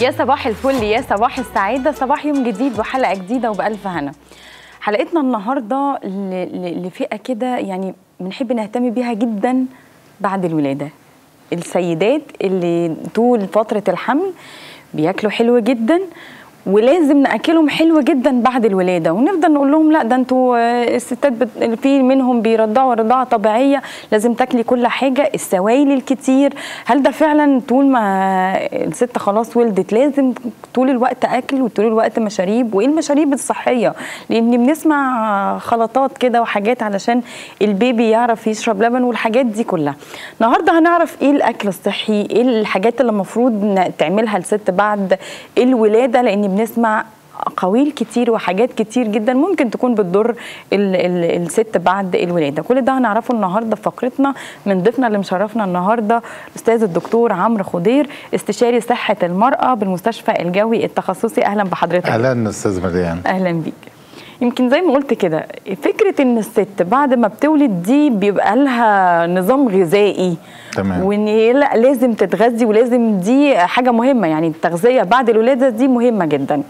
يا صباح الفل يا صباح السعادة صباح يوم جديد وحلقة جديدة وبألف هنا حلقتنا النهاردة ل- ل- لفئة كده يعني بنحب نهتم بيها جدا بعد الولادة السيدات اللي طول فترة الحمل بياكلوا حلو جدا ولازم ناكلهم حلو جدا بعد الولاده ونفضل نقول لهم لا ده انتوا آه، الستات بت... في منهم بيرضعوا رضاعه طبيعيه لازم تاكلي كل حاجه السوائل الكتير هل ده فعلا طول ما الست خلاص ولدت لازم طول الوقت اكل وطول الوقت مشاريب وايه المشاريب الصحيه لان بنسمع خلطات كده وحاجات علشان البيبي يعرف يشرب لبن والحاجات دي كلها النهارده هنعرف ايه الاكل الصحي ايه الحاجات اللي المفروض ن- تعملها الست بعد الولاده لان بنسمع اقاويل كتير وحاجات كتير جدا ممكن تكون بتضر ال ال الست بعد الولاده كل ده هنعرفه النهارده في فقرتنا من ضيفنا اللي مشرفنا النهارده الاستاذ الدكتور عمرو خضير استشاري صحه المراه بالمستشفى الجوي التخصصي اهلا بحضرتك اهلا استاذ مريان اهلا بيك يمكن زي ما قلت كده فكره ان الست بعد ما بتولد دي بيبقى لها نظام غذائي تمام. وان هي لا لازم تتغذي ولازم دي حاجه مهمه يعني التغذيه بعد الولاده دي مهمه جدا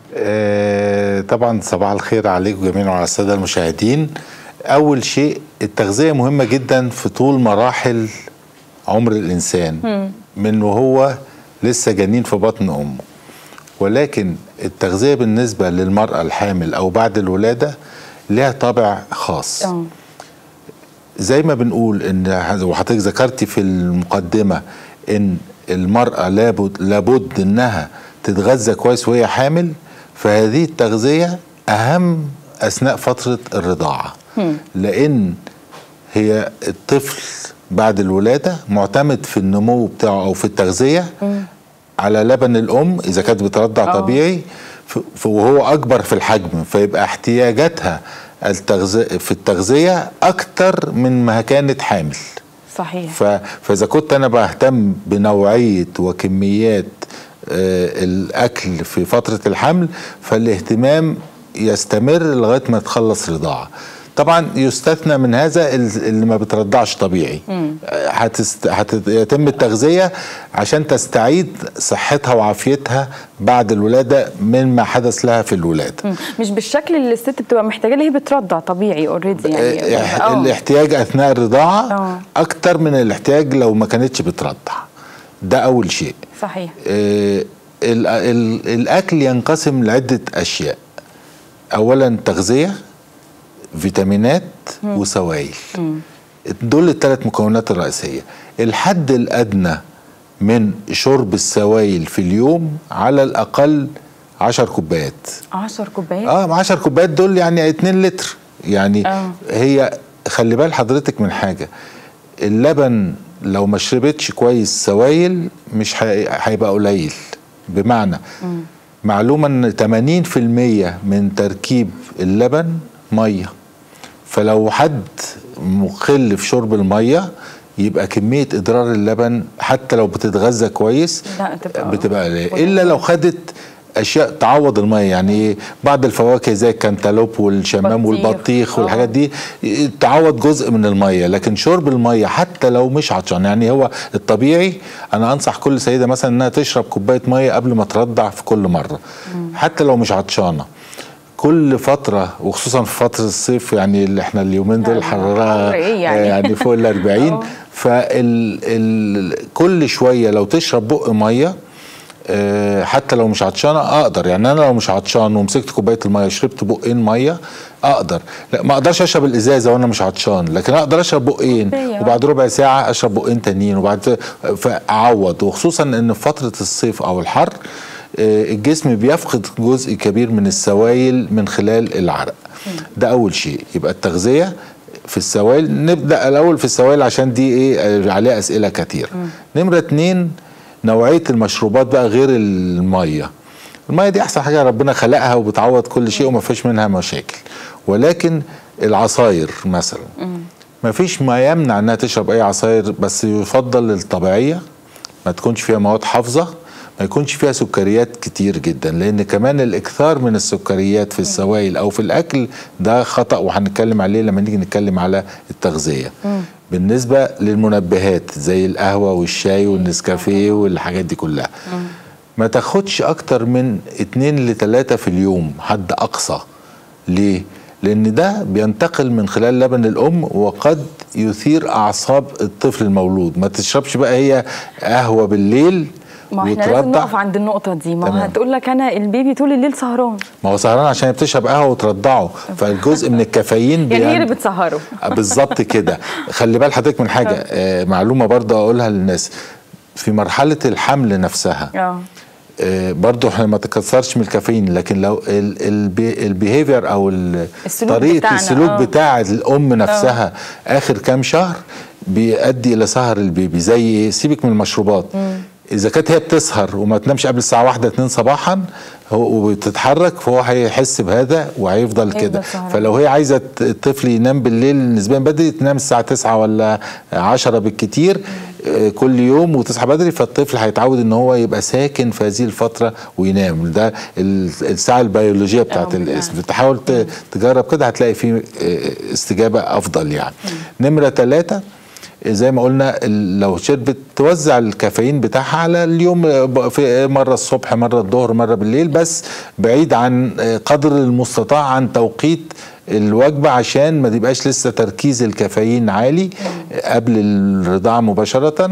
آه طبعا صباح الخير عليكم جميعا وعلى الساده المشاهدين اول شيء التغذيه مهمه جدا في طول مراحل عمر الانسان من وهو لسه جنين في بطن امه ولكن التغذيه بالنسبه للمراه الحامل او بعد الولاده لها طابع خاص اه زي ما بنقول ان وحضرتك ذكرتي في المقدمه ان المراه لابد لابد انها تتغذى كويس وهي حامل فهذه التغذيه اهم اثناء فتره الرضاعه لان هي الطفل بعد الولاده معتمد في النمو بتاعه او في التغذيه على لبن الام اذا كانت بترضع آه. طبيعي ف- ف- وهو اكبر في الحجم فيبقى احتياجاتها التغذية في التغذيه اكتر من ما كانت حامل صحيح ف... فاذا كنت انا بهتم بنوعيه وكميات آه الاكل في فتره الحمل فالاهتمام يستمر لغايه ما تخلص رضاعه طبعا يستثنى من هذا ال- اللي ما بترضعش طبيعي آه، هتست... هتتم التغذيه عشان تستعيد صحتها وعافيتها بعد الولاده مما حدث لها في الولاده مم. مش بالشكل اللي الست بتبقى محتاجه اللي هي بترضع طبيعي اوريدي يعني آه، آه. الاحتياج اثناء الرضاعه آه. اكتر من الاحتياج لو ما كانتش بترضع ده اول شيء صحيح آه، ال- ال- الاكل ينقسم لعده اشياء اولا تغذيه فيتامينات وسوائل دول الثلاث مكونات الرئيسيه الحد الادنى من شرب السوائل في اليوم على الاقل 10 كوبايات 10 كوبايات اه 10 كوبايات دول يعني 2 لتر يعني آه. هي خلي بال حضرتك من حاجه اللبن لو ما شربتش كويس سوائل مش هي- هيبقى قليل بمعنى معلومه ان 80% من تركيب اللبن ميه فلو حد مخل في شرب الميه يبقى كميه ادرار اللبن حتى لو بتتغذى كويس لا، تبقى- بتبقى قليله الا لو خدت اشياء تعوض الميه يعني ايه بعض الفواكه زي الكنتالوب والشمام بطيخ. والبطيخ آه. والحاجات دي تعوض جزء من الميه لكن شرب الميه حتى لو مش عطشان يعني هو الطبيعي انا انصح كل سيده مثلا انها تشرب كوبايه ميه قبل ما ترضع في كل مره حتى لو مش عطشانه كل فترة وخصوصا في فترة الصيف يعني اللي احنا اليومين دول لا، حرارة حر إيه يعني؟ يعني فوق ال 40 آه. فال ال كل شوية لو تشرب بق مية آه، حتى لو مش عطشانه اقدر يعني انا لو مش عطشان ومسكت كوبايه الميه شربت بقين ميه اقدر لا ما اقدرش اشرب الازازه وانا مش عطشان لكن اقدر اشرب بقين أوكي، وبعد ربع ساعه اشرب بقين تانيين وبعد فاعوض وخصوصا ان في فتره الصيف او الحر آه، الجسم بيفقد جزء كبير من السوائل من خلال العرق ده اول شيء يبقى التغذيه في السوائل نبدا الاول في السوائل عشان دي ايه آه، عليها اسئله كتير نمره اتنين نوعيه المشروبات بقى غير الميه الميه دي احسن حاجه ربنا خلقها وبتعوض كل شيء وما فيش منها مشاكل ولكن العصاير مثلا ما فيش ما يمنع انها تشرب اي عصاير بس يفضل الطبيعيه ما تكونش فيها مواد حافظه ما يكونش فيها سكريات كتير جدا لان كمان الاكثار من السكريات في السوائل او في الاكل ده خطا وهنتكلم عليه لما نيجي نتكلم على التغذيه بالنسبه للمنبهات زي القهوه والشاي والنسكافيه والحاجات دي كلها ما تاخدش اكتر من اتنين لتلاتة في اليوم حد اقصى ليه لان ده بينتقل من خلال لبن الام وقد يثير اعصاب الطفل المولود ما تشربش بقى هي قهوه بالليل ما احنا لازم نقف عند النقطة دي ما هو تمام. هتقول لك أنا البيبي طول الليل سهران ما هو سهران عشان هي بتشرب قهوه وترضعه فالجزء من الكافيين يعني هي بين- اللي بتسهره بالظبط كده خلي بال حضرتك من حاجه آه معلومه برضه اقولها للناس في مرحله الحمل نفسها اه آه، برضو احنا ما تكسرش من الكافيين لكن لو البيهيفير او ال- السلوك طريقه بتاعنا، السلوك آه. بتاع الام نفسها اخر كام شهر بيؤدي الى سهر البيبي زي إيه؟ سيبك من المشروبات اذا كانت هي بتسهر وما تنامش قبل الساعه واحدة اتنين صباحا هو وبتتحرك فهو هيحس بهذا وهيفضل كده سهران. فلو هي عايزه الطفل ينام بالليل نسبيا بدري تنام الساعه 9 ولا 10 بالكتير آه، كل يوم وتصحى بدري فالطفل هيتعود ان هو يبقى ساكن في هذه الفتره وينام ده ال- الساعه البيولوجيه بتاعت آه، الاسم تحاول ت- تجرب كده هتلاقي فيه آه، استجابه افضل يعني نمره ثلاثة زي ما قلنا ال- لو شربت توزع الكافيين بتاعها على اليوم ب- في مره الصبح مره الظهر مره بالليل بس بعيد عن قدر المستطاع عن توقيت الوجبه عشان ما تبقاش لسه تركيز الكافيين عالي قبل الرضاعه مباشره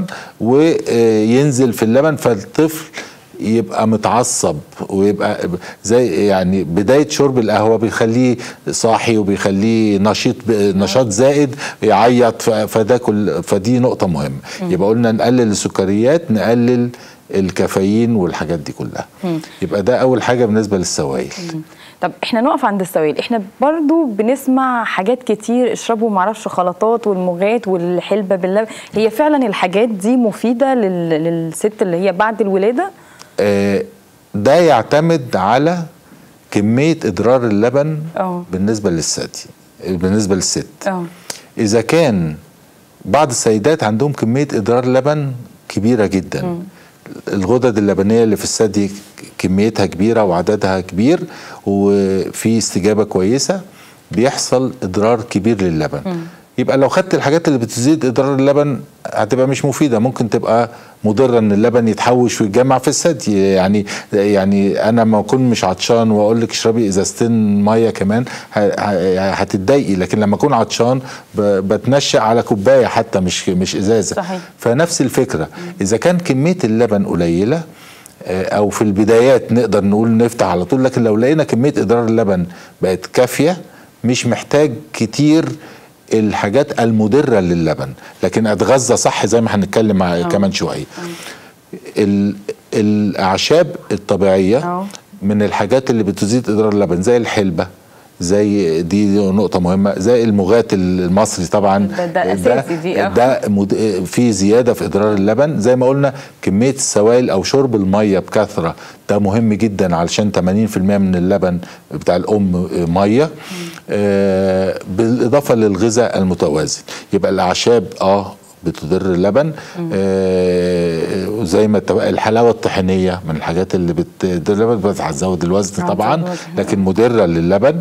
وينزل في اللبن فالطفل يبقى متعصب ويبقى زي يعني بدايه شرب القهوه بيخليه صاحي وبيخليه نشيط نشاط زائد يعيط ف- فده كل فدي نقطه مهمه يبقى قلنا نقلل السكريات نقلل الكافيين والحاجات دي كلها يبقى ده اول حاجه بالنسبه للسوائل طب احنا نقف عند السوائل احنا برضو بنسمع حاجات كتير اشربوا معرفش خلطات والمغات والحلبة باللبن هي فعلا الحاجات دي مفيدة لل... للست اللي هي بعد الولادة آه، ده يعتمد على كميه ادرار اللبن اه. بالنسبه للثدي بالنسبه للست اه اذا كان بعض السيدات عندهم كميه ادرار لبن كبيره جدا الغدد اللبنيه اللي في الثدي كميتها كبيره وعددها كبير وفي استجابه كويسه بيحصل ادرار كبير للبن يبقى لو خدت الحاجات اللي بتزيد ادرار اللبن هتبقى مش مفيده ممكن تبقى مضره ان اللبن يتحوش ويتجمع في الثدي يعني يعني انا ما اكون مش عطشان واقول لك اشربي ازازتين ميه كمان ه- ه- هتتضايقي لكن لما اكون عطشان ب- بتنشأ على كوبايه حتى مش مش ازازه صحيح. فنفس الفكره اذا كان كميه اللبن قليله آه، او في البدايات نقدر نقول نفتح على طول لكن لو لقينا كميه ادرار اللبن بقت كافيه مش محتاج كتير الحاجات المدره للبن لكن اتغذى صح زي ما هنتكلم مع كمان شويه ال- الاعشاب الطبيعيه أه. من الحاجات اللي بتزيد ادرار اللبن زي الحلبه زي دي نقطة مهمة زي المغات المصري طبعا ده- ده أساسي دي، أه. ده مد... في زيادة في إدرار اللبن زي ما قلنا كمية السوائل أو شرب المية بكثرة ده مهم جدا علشان 80% من اللبن بتاع الأم مية آه بالإضافة للغذاء المتوازن يبقى الأعشاب آه بتضر اللبن آه وزي ما اتفق الحلاوه الطحينيه من الحاجات اللي بتضر اللبن بس هتزود الوزن آه، طبعا بتزود الوزن. لكن مضره للبن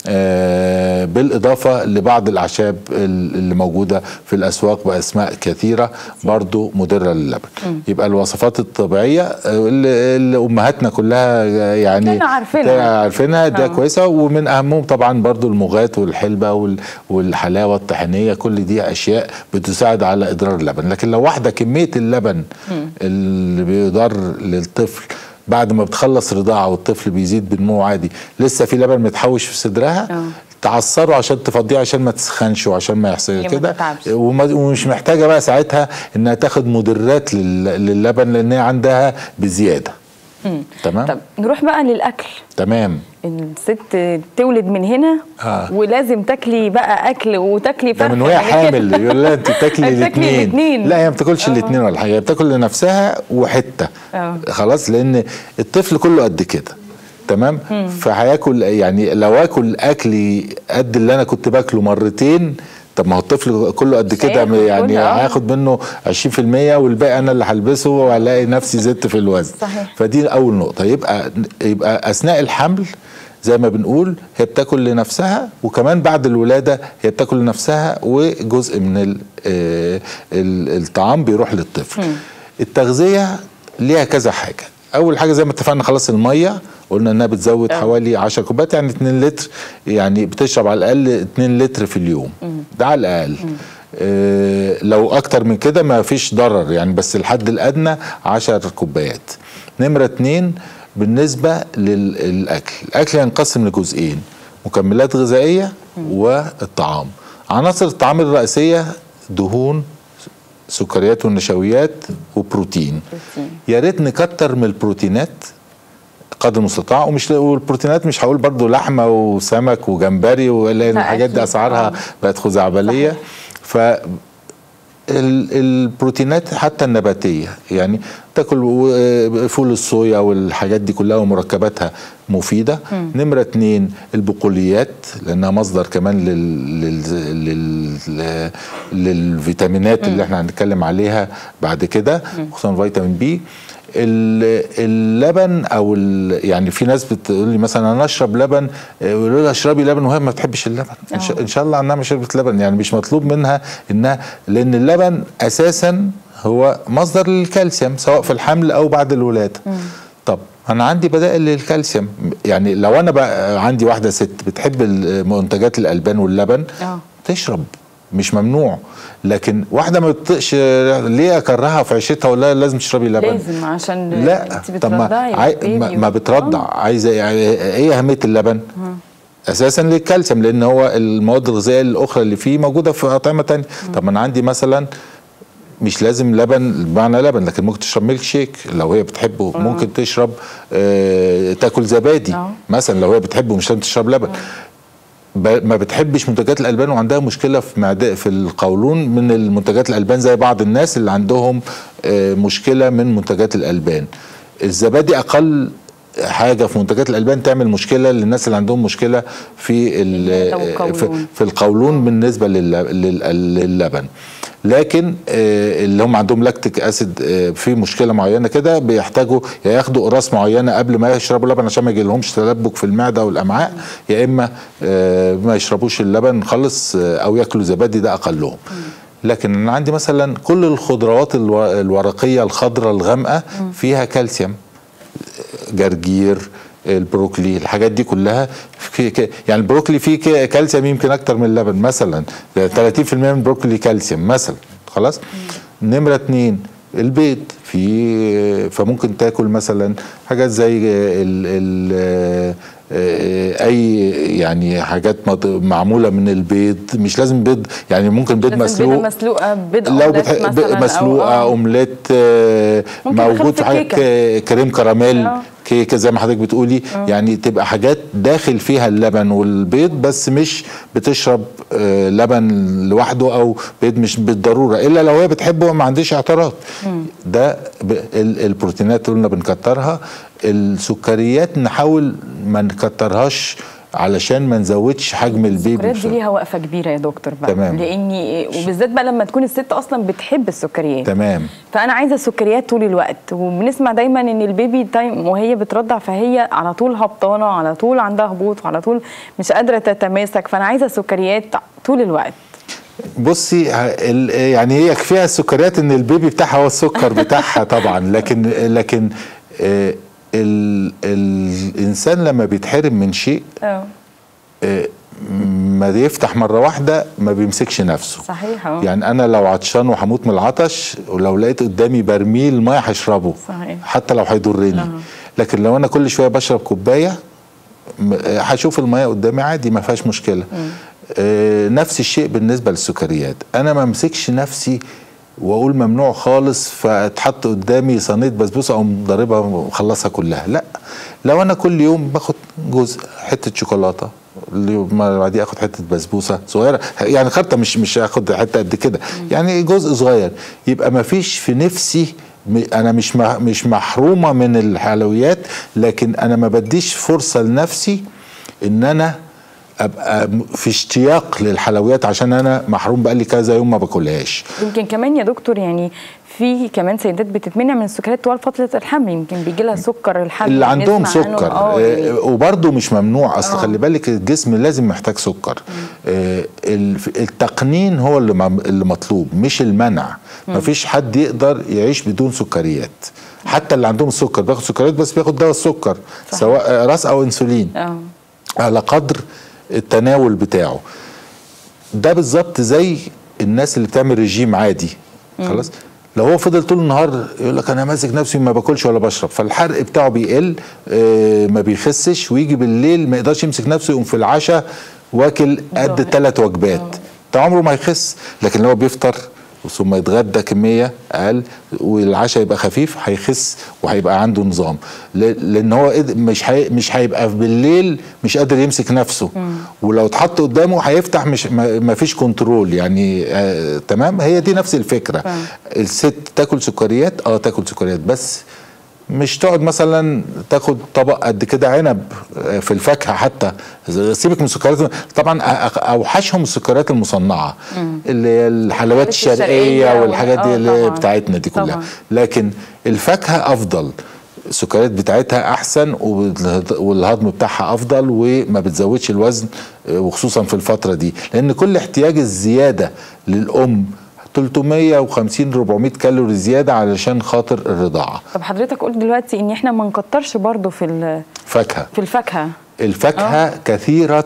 آه بالاضافه لبعض الاعشاب ال- اللي موجوده في الاسواق باسماء كثيره برضو مضره للبن يبقى الوصفات الطبيعيه آه، اللي اللي امهاتنا كلها آه، يعني كلنا عارفينها. تا- عارفينها ده آه. كويسه ومن اهمهم طبعا برضو المغات والحلبه وال- والحلاوه الطحينيه كل دي اشياء بتساعد على ادرار اللبن لكن لو واحده كميه اللبن اللي بيضر للطفل بعد ما بتخلص رضاعه والطفل بيزيد بنمو عادي لسه في لبن متحوش في صدرها آه. تعصره عشان تفضيه عشان ما تسخنش وعشان ما يحصل ما كده تتعبش. وما- ومش محتاجه بقى ساعتها انها تاخد مدرات لل- للبن لان هي عندها بزياده تمام طب نروح بقى للأكل تمام الست تولد من هنا آه. ولازم تاكلي بقى اكل وتاكلي ده فرخه من وهي يعني كده. حامل يقول لها انت بتاكلي بتاكلي الاثنين الاتنين. لا هي ما بتاكلش آه. الاثنين ولا حاجه هي بتاكل لنفسها وحته آه. خلاص لان الطفل كله قد كده تمام فهياكل يعني لو اكل اكلي قد اللي انا كنت باكله مرتين طب ما هو الطفل كله قد مش كده هياخد يعني كله، آه. هاخد منه 20% والباقي انا اللي هلبسه وهلاقي نفسي زدت في الوزن صحيح. فدي اول نقطه يبقى يبقى اثناء الحمل زي ما بنقول هي بتاكل لنفسها وكمان بعد الولاده هي بتاكل لنفسها وجزء من ال- آه، ال- الطعام بيروح للطفل التغذيه ليها كذا حاجه اول حاجه زي ما اتفقنا خلاص الميه قلنا انها بتزود آه. حوالي 10 كوبايات يعني 2 لتر يعني بتشرب على الاقل 2 لتر في اليوم ده على الاقل آه لو اكتر من كده ما فيش ضرر يعني بس الحد الادنى 10 كوبايات نمره اتنين بالنسبه للاكل الاكل ينقسم لجزئين مكملات غذائيه والطعام عناصر الطعام الرئيسيه دهون سكريات ونشويات وبروتين بروتين. يا ريت نكتر من البروتينات قدر المستطاع ومش والبروتينات مش هقول برضو لحمه وسمك وجمبري ولان لا، الحاجات دي أكيد. اسعارها آه. بقت خزعبليه ف ال- البروتينات حتى النباتيه يعني تاكل و- فول الصويا والحاجات دي كلها ومركباتها مفيده نمره اتنين البقوليات لانها مصدر كمان لل لل لل للفيتامينات اللي احنا هنتكلم عليها بعد كده خصوصا فيتامين بي ال- اللبن او ال- يعني في ناس بتقول لي مثلا انا اشرب لبن آه، يقولوا لها اشربي لبن وهي ما بتحبش اللبن إن شاء- آه. ان شاء الله عنها ما شربت لبن يعني مش مطلوب منها انها لان اللبن اساسا هو مصدر للكالسيوم سواء في الحمل او بعد الولاده طب انا عندي بدائل للكالسيوم يعني لو انا بقى عندي واحده ست بتحب ال- منتجات الالبان واللبن اه تشرب مش ممنوع لكن واحده ما بتطقش ليه اكرهها في عيشتها ولا لازم تشربي لبن لازم عشان لا انت طب ما, بترضعي عاي... البيبي ما, ما و- بترضع آه. عايزه يعني ايه اهميه اللبن اساسا للكالسيوم لان هو المواد الغذائيه الاخرى اللي فيه موجوده في اطعمه تانية طب ما انا عندي مثلا مش لازم لبن بمعنى لبن لكن ممكن تشرب ميلك شيك لو هي بتحبه ممكن تشرب آه تاكل زبادي آه. مثلا لو هي بتحبه مش لازم تشرب لبن ب- ما بتحبش منتجات الالبان وعندها مشكله في معده في القولون من المنتجات الالبان زي بعض الناس اللي عندهم آه، مشكله من منتجات الالبان الزبادي اقل حاجه في منتجات الالبان تعمل مشكله للناس اللي عندهم مشكله في ال- المعدة في, والقولون. في القولون بالنسبه لل- لل- للبن لكن آه، اللي هم عندهم لاكتيك اسيد آه، في مشكله معينه كده بيحتاجوا يا ياخدوا قراص معينه قبل ما يشربوا لبن عشان ما يجيلهمش تلبك في المعده والامعاء يا اما آه، ما يشربوش اللبن خالص آه، او ياكلوا زبادي ده اقلهم لكن انا عندي مثلا كل الخضروات الو- الورقيه الخضراء الغامقه فيها كالسيوم جرجير البروكلي الحاجات دي كلها في ك... يعني البروكلي فيه ك- كالسيوم يمكن اكتر من اللبن مثلا 30% من البروكلي كالسيوم مثلا خلاص نمره اتنين البيض في فممكن تاكل مثلا حاجات زي ال... ال... آه، اي يعني حاجات مط- معموله من البيض مش لازم بيض يعني ممكن بيض لازم بيضة مسلوق مسلوقه بيض لو أومليت بتح... مثلا أو- مسلوقه آه. اومليت آه، ممكن دخل موجود في في حاجه الكيكة. ك- كريم كراميل آه. كيكه زي ما حضرتك بتقولي يعني تبقى حاجات داخل فيها اللبن والبيض بس مش بتشرب آه، لبن لوحده او بيض مش بالضروره الا لو هي بتحبه ما عنديش اعتراض ده ب- ال- البروتينات قلنا بنكترها السكريات نحاول ما نكترهاش علشان ما نزودش حجم البيبي السكريات دي بسرعة. ليها وقفه كبيره يا دكتور بقى تمام. لاني وبالذات بقى لما تكون الست اصلا بتحب السكريات تمام فانا عايزه السكريات طول الوقت وبنسمع دايما ان البيبي تايم وهي بترضع فهي على طول هبطانه على طول عندها هبوط وعلى طول مش قادره تتماسك فانا عايزه سكريات طول الوقت بصي ه- ال- يعني هي يكفيها السكريات ان البيبي بتاعها هو السكر بتاعها طبعا لكن لكن آه، ال الانسان لما بيتحرم من شيء اه آه، ما يفتح مره واحده ما بيمسكش نفسه صحيح اه يعني انا لو عطشان وهموت من العطش ولو لقيت قدامي برميل ميه هشربه صحيح. حتى لو هيضرني لكن لو انا كل شويه بشرب كوبايه م- آه، هشوف الميه قدامي عادي ما فيهاش مشكله آه نفس الشيء بالنسبه للسكريات انا ما امسكش نفسي واقول ممنوع خالص فاتحط قدامي صينيه بسبوسه او ضاربها وخلصها كلها لا لو انا كل يوم باخد جزء حته شوكولاته اليوم ما بعديه اخد حته بسبوسه صغيره يعني خرطه مش مش هاخد حته قد كده يعني جزء صغير يبقى ما فيش في نفسي م- انا مش مح- مش محرومه من الحلويات لكن انا ما بديش فرصه لنفسي ان انا ابقى م- في اشتياق للحلويات عشان انا محروم بقالي كذا يوم ما باكلهاش يمكن كمان يا دكتور يعني في كمان سيدات بتتمنع من السكريات طوال فتره الحمل يمكن بيجي لها سكر الحمل اللي عندهم بنسمع عنه. سكر اه آه، يعني وبرضه مش ممنوع اصل آه. خلي بالك الجسم لازم محتاج سكر آه، الف- التقنين هو اللي مم- اللي مطلوب مش المنع مفيش حد يقدر يعيش بدون سكريات حتى اللي عندهم السكر بياخد سكريات بس بياخد دواء السكر صحيح. سواء آه، راس او انسولين اه على قدر التناول بتاعه ده بالظبط زي الناس اللي بتعمل رجيم عادي خلاص لو هو فضل طول النهار يقول لك انا ماسك نفسي ما باكلش ولا بشرب فالحرق بتاعه بيقل آه، ما بيخسش ويجي بالليل ما يقدرش يمسك نفسه يقوم في العشاء واكل قد بالظبط. ثلاث وجبات ده عمره ما يخس لكن لو بيفطر ثم يتغدى كميه اقل والعشاء يبقى خفيف هيخس وهيبقى عنده نظام ل- لان هو قد- مش هي مش هيبقى بالليل مش قادر يمسك نفسه ولو اتحط قدامه هيفتح مش ما ما فيش كنترول يعني آه تمام هي دي نفس الفكره فاهم. الست تاكل سكريات اه تاكل سكريات بس مش تقعد مثلا تاخد طبق قد كده عنب آه، في الفاكهه حتى سيبك من السكريات طبعا أ- أ- اوحشهم السكريات المصنعه اللي هي الحلويات الشرقية الشرقيه وال- والحاجات دي آه اللي طبعاً. بتاعتنا دي كلها طبعاً. لكن الفاكهه افضل السكريات بتاعتها احسن والهض- والهضم بتاعها افضل وما بتزودش الوزن آه، وخصوصا في الفتره دي لان كل احتياج الزياده للام 350 400 كالوري زياده علشان خاطر الرضاعه طب حضرتك قلت دلوقتي ان احنا ما نكترش برضو في ال- فاكهه في الفاكهه الفاكهه آه. كثيره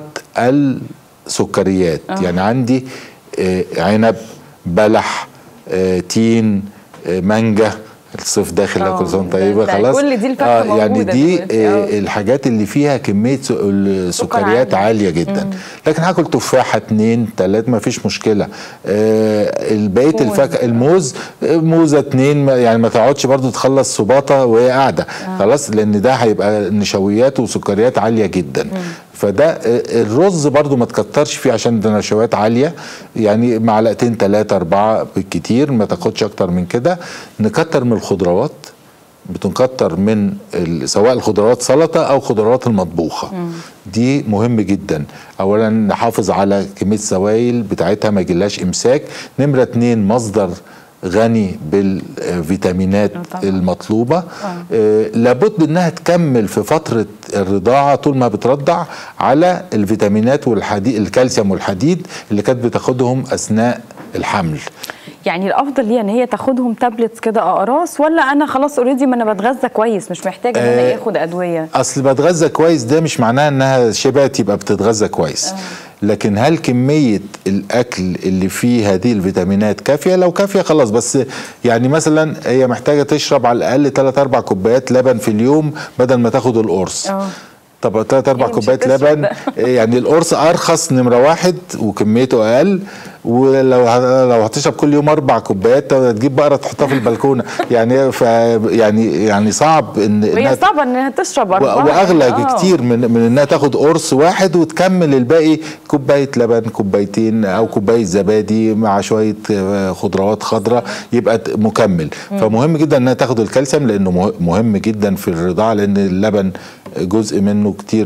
السكريات آه. يعني عندي آه، عنب بلح آه، تين آه، مانجا الصيف داخل آه، كل سنه ده- طيبه ده خلاص كل دي الفاكهة يعني موجودة دي دلوقتي، آه، آه. الحاجات اللي فيها كميه س- السكريات عالي. عاليه جدا لكن هاكل تفاحه اتنين تلاته ما فيش مشكله آه بقيه موز. الفاكهه الموز آه، موزه اتنين ما- يعني ما تقعدش برضو تخلص سباطه وهي قاعده خلاص لان ده هيبقى نشويات وسكريات عاليه جدا فده آه، الرز برضو ما تكترش فيه عشان ده نشويات عاليه يعني معلقتين ثلاثه اربعه بالكتير ما تاخدش اكتر من كده نكتر من الخضروات بتنكتر من ال- سواء الخضروات سلطه او خضروات المطبوخه دي مهم جدا اولا نحافظ على كميه السوائل بتاعتها ما يجيلهاش امساك نمره اتنين مصدر غني بالفيتامينات آه طبعاً. المطلوبه آه لابد انها تكمل في فتره الرضاعه طول ما بترضع على الفيتامينات والحديد الكالسيوم والحديد اللي كانت بتاخدهم اثناء الحمل يعني الافضل ليها ان هي تاخدهم تابلتس كده اقراص ولا انا خلاص اوريدي ما انا بتغذى كويس مش محتاجه ان آه، انا اخد ادويه اصل بتغذى كويس ده مش معناه انها شبعت يبقى بتتغذى كويس لكن هل كمية الأكل اللي فيه هذه الفيتامينات كافية؟ لو كافية خلاص بس يعني مثلا هي محتاجة تشرب على الأقل 3 4 كوبايات لبن في اليوم بدل ما تاخد القرص. اه طب 3 4 هي مش كوبايات هتشرب لبن ده. يعني القرص ارخص نمره واحد وكميته اقل ولو ه- لو هتشرب كل يوم اربع كوبايات تجيب بقره تحطها في البلكونه يعني ف يعني يعني صعب ان وهي إنها صعبه انها تشرب و- اربعه واغلى آه. بكتير من من انها تاخد قرص واحد وتكمل الباقي كوبايه لبن كوبايتين او كوبايه زبادي مع شويه آه، خضروات خضراء يبقى ت- مكمل فمهم جدا انها تاخد الكالسيوم لانه مه- مهم جدا في الرضاعه لان اللبن جزء منه كتير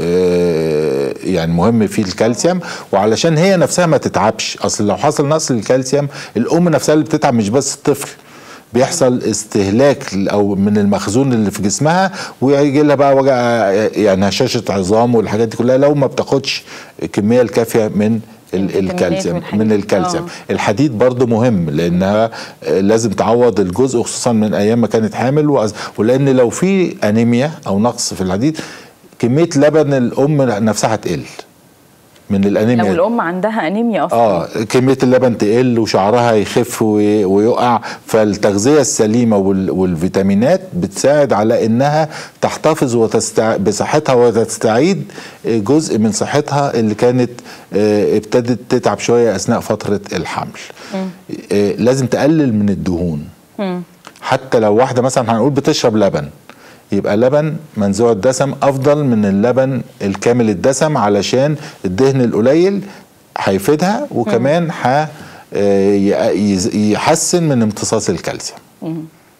آه، يعني مهم فيه الكالسيوم وعلشان هي نفسها ما تتعبش اصل لو حصل نقص للكالسيوم الام نفسها اللي بتتعب مش بس الطفل بيحصل استهلاك او من المخزون اللي في جسمها ويجي لها بقى وجع يعني هشاشه عظام والحاجات دي كلها لو ما بتاخدش الكميه الكافيه من ال- الفيتامينات الكالسيوم والحاجات من دي. الكالسيوم آه. الحديد برضو مهم لانها آه، لازم تعوض الجزء خصوصا من ايام ما كانت حامل وأز- ولان لو في انيميا او نقص في الحديد كميه لبن الام نفسها هتقل من الانيميا لو الام عندها انيميا اصلا اه كميه اللبن تقل وشعرها يخف وي- ويقع فالتغذيه السليمه وال- والفيتامينات بتساعد على انها تحتفظ وتستع... بصحتها وتستعيد جزء من صحتها اللي كانت آه، ابتدت تتعب شويه اثناء فتره الحمل آه، لازم تقلل من الدهون حتى لو واحده مثلا هنقول بتشرب لبن يبقى لبن منزوع الدسم افضل من اللبن الكامل الدسم علشان الدهن القليل هيفيدها وكمان ح آه، ي- يز- يحسن من امتصاص الكالسيوم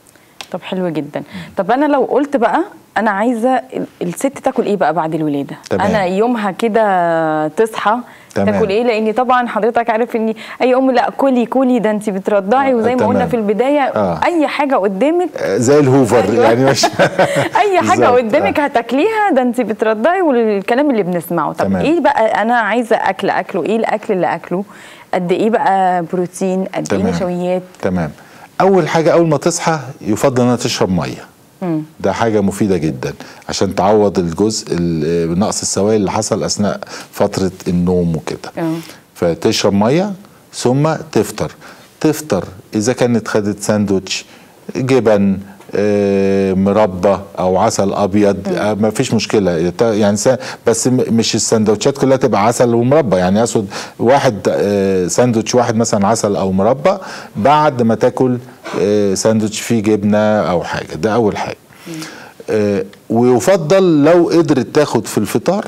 طب حلو جدا طب انا لو قلت بقى انا عايزه ال- الست تاكل ايه بقى بعد الولاده تمام. انا يومها كده تصحى تمام. تاكل ايه لان طبعا حضرتك عارف ان اي ام لا كلي كلي ده انت بترضعي آه، وزي ما قلنا تمام. في البدايه آه. اي حاجه قدامك آه، زي الهوفر أيوة. يعني مش اي حاجه بالظبط. قدامك هتاكليها ده انت بترضعي والكلام اللي بنسمعه طب تمام. ايه بقى انا عايزه اكل اكله ايه الاكل اللي اكله قد ايه بقى بروتين قد ايه تمام. نشويات تمام اول حاجه اول ما تصحى يفضل انها تشرب ميه مم. ده حاجة مفيدة جدا عشان تعوض الجزء ال- نقص السوائل اللي حصل أثناء فترة النوم وكده اه. فتشرب مية ثم تفطر تفطر إذا كانت خدت ساندوتش جبن آه، مربى او عسل ابيض آه، ما فيش مشكله يت- يعني سا- بس م- مش السندوتشات كلها تبقى عسل ومربى يعني ياخد واحد آه، ساندوتش واحد مثلا عسل او مربى بعد ما تاكل آه، ساندوتش فيه جبنه او حاجه ده اول حاجه آه، ويفضل لو قدرت تاخد في الفطار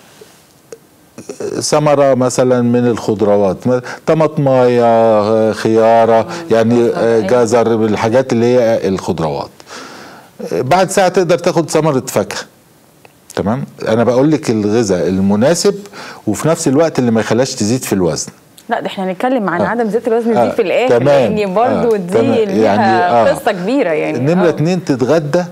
ثمرة مثلا من الخضروات م- طماطماية آه، خيارة يعني آه، جزر الحاجات اللي هي الخضروات آه، بعد ساعة تقدر تاخد ثمرة فاكهة تمام انا بقول لك الغذاء المناسب وفي نفس الوقت اللي ما يخليهاش تزيد في الوزن لا ده احنا هنتكلم عن آه. عدم زيادة الوزن آه، دي في الاخر تمام. لان برضو آه، دي تمام. ليها يعني، آه. قصه كبيره يعني نمرة آه. اتنين تتغدى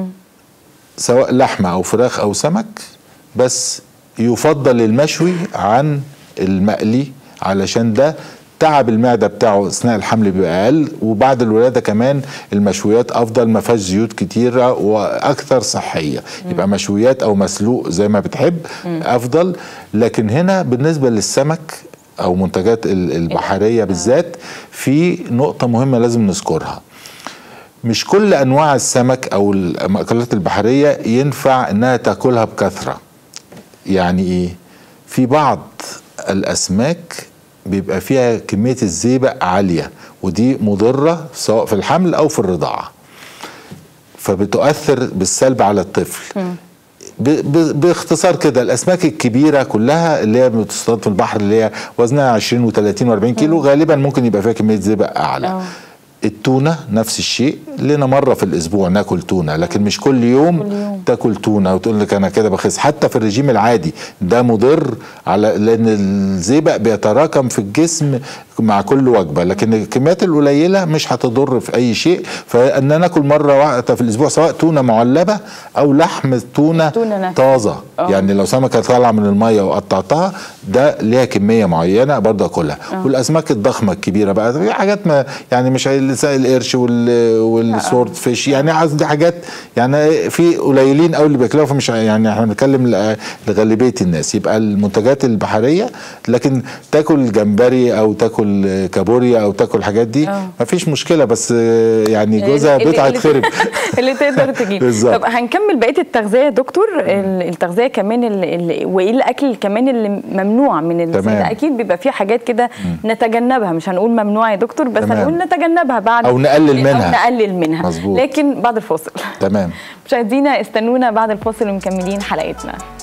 سواء لحمة أو فراخ أو سمك بس يفضل المشوي عن المقلي علشان ده تعب المعدة بتاعه أثناء الحمل بيبقى أقل وبعد الولادة كمان المشويات أفضل ما فيهاش زيوت كتيرة وأكثر صحية يبقى مشويات أو مسلوق زي ما بتحب أفضل لكن هنا بالنسبة للسمك أو منتجات ال- البحرية بالذات في نقطة مهمة لازم نذكرها مش كل انواع السمك او المأكولات البحريه ينفع انها تاكلها بكثره يعني ايه في بعض الاسماك بيبقى فيها كميه الزئبق عاليه ودي مضره سواء في الحمل او في الرضاعه فبتؤثر بالسلب على الطفل ب- ب- باختصار كده الاسماك الكبيره كلها اللي هي بتصطاد في البحر اللي هي وزنها 20 و30 و40 كيلو غالبا ممكن يبقى فيها كميه زئبق اعلى آه. التونه نفس الشيء لنا مره في الاسبوع ناكل تونه لكن مش كل يوم, كل يوم. تاكل تونه وتقول لك انا كده بخس حتى في الرجيم العادي ده مضر على لان الزئبق بيتراكم في الجسم مع كل وجبه لكن الكميات القليله مش هتضر في اي شيء فان ناكل مره واحده في الاسبوع سواء تونه معلبه او لحم تونه تونة نفسها. طازه آه. يعني لو سمكه طالعه من الميه وقطعتها ده ليها كميه معينه برضه اكلها والاسماك الضخمه الكبيره بقى في حاجات ما يعني مش زي القرش وال والسورد فيش يعني قصدي حاجات يعني في قليلين قوي اللي بياكلوها فمش يعني احنا بنتكلم ل- لغالبيه الناس يبقى المنتجات البحريه لكن تاكل جمبري او تاكل كابوريا او تاكل الحاجات دي آه. مفيش مشكله بس يعني جوزها اللي- بيتها اللي- هتخرب اللي تقدر تجيب بالظبط. طب هنكمل بقيه التغذيه يا دكتور ال- التغذيه كمان اللي اللي وايه الاكل كمان اللي ممنوع من الزيت تمام. اكيد بيبقى في حاجات كده نتجنبها مش هنقول ممنوع يا دكتور بس تمام. هنقول نتجنبها بعد أو نقلل منها. او نقلل منها مظبوط. لكن بعد الفاصل تمام مشاهدينا استنونا بعد الفاصل ومكملين حلقتنا